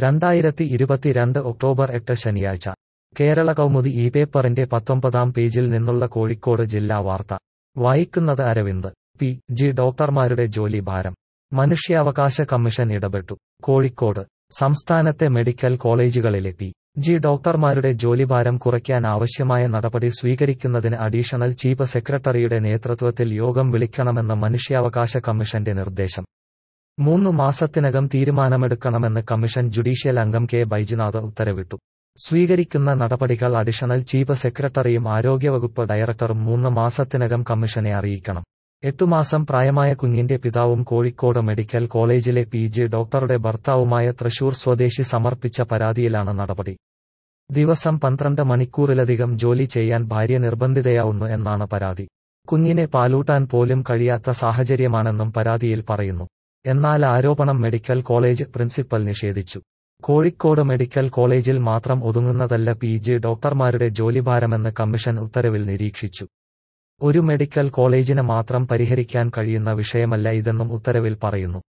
രണ്ടായിരത്തി ഇരുപത്തിരണ്ട് ഒക്ടോബർ എട്ട് ശനിയാഴ്ച കേരള കൗമുദി ഈ പേപ്പറിന്റെ പത്തൊമ്പതാം പേജിൽ നിന്നുള്ള കോഴിക്കോട് ജില്ലാ വാർത്ത വായിക്കുന്നത് അരവിന്ദ് പി ജി ഡോക്ടർമാരുടെ ജോലി ഭാരം മനുഷ്യാവകാശ കമ്മീഷൻ ഇടപെട്ടു കോഴിക്കോട് സംസ്ഥാനത്തെ മെഡിക്കൽ കോളേജുകളിലെ പി ജി ഡോക്ടർമാരുടെ ജോലിഭാരം കുറയ്ക്കാൻ ആവശ്യമായ നടപടി സ്വീകരിക്കുന്നതിന് അഡീഷണൽ ചീഫ് സെക്രട്ടറിയുടെ നേതൃത്വത്തിൽ യോഗം വിളിക്കണമെന്ന് മനുഷ്യാവകാശ കമ്മീഷന്റെ നിർദ്ദേശം മൂന്ന് മാസത്തിനകം തീരുമാനമെടുക്കണമെന്ന് കമ്മീഷൻ ജുഡീഷ്യൽ അംഗം കെ ബൈജുനാഥ് ഉത്തരവിട്ടു സ്വീകരിക്കുന്ന നടപടികൾ അഡീഷണൽ ചീഫ് സെക്രട്ടറിയും ആരോഗ്യവകുപ്പ് ഡയറക്ടറും മൂന്ന് മാസത്തിനകം കമ്മീഷനെ അറിയിക്കണം എട്ടുമാസം പ്രായമായ കുഞ്ഞിന്റെ പിതാവും കോഴിക്കോട് മെഡിക്കൽ കോളേജിലെ പി ജി ഡോക്ടറുടെ ഭർത്താവുമായ തൃശൂർ സ്വദേശി സമർപ്പിച്ച പരാതിയിലാണ് നടപടി ദിവസം പന്ത്രണ്ട് മണിക്കൂറിലധികം ജോലി ചെയ്യാൻ ഭാര്യ നിർബന്ധിതയാവുന്നു എന്നാണ് പരാതി കുഞ്ഞിനെ പാലൂട്ടാൻ പോലും കഴിയാത്ത സാഹചര്യമാണെന്നും പരാതിയിൽ പറയുന്നു എന്നാൽ ആരോപണം മെഡിക്കൽ കോളേജ് പ്രിൻസിപ്പൽ നിഷേധിച്ചു കോഴിക്കോട് മെഡിക്കൽ കോളേജിൽ മാത്രം ഒതുങ്ങുന്നതല്ല പി ജി ഡോക്ടർമാരുടെ ജോലിഭാരമെന്ന് കമ്മീഷൻ ഉത്തരവിൽ നിരീക്ഷിച്ചു ഒരു മെഡിക്കൽ കോളേജിന് മാത്രം പരിഹരിക്കാൻ കഴിയുന്ന വിഷയമല്ല ഇതെന്നും ഉത്തരവിൽ പറയുന്നു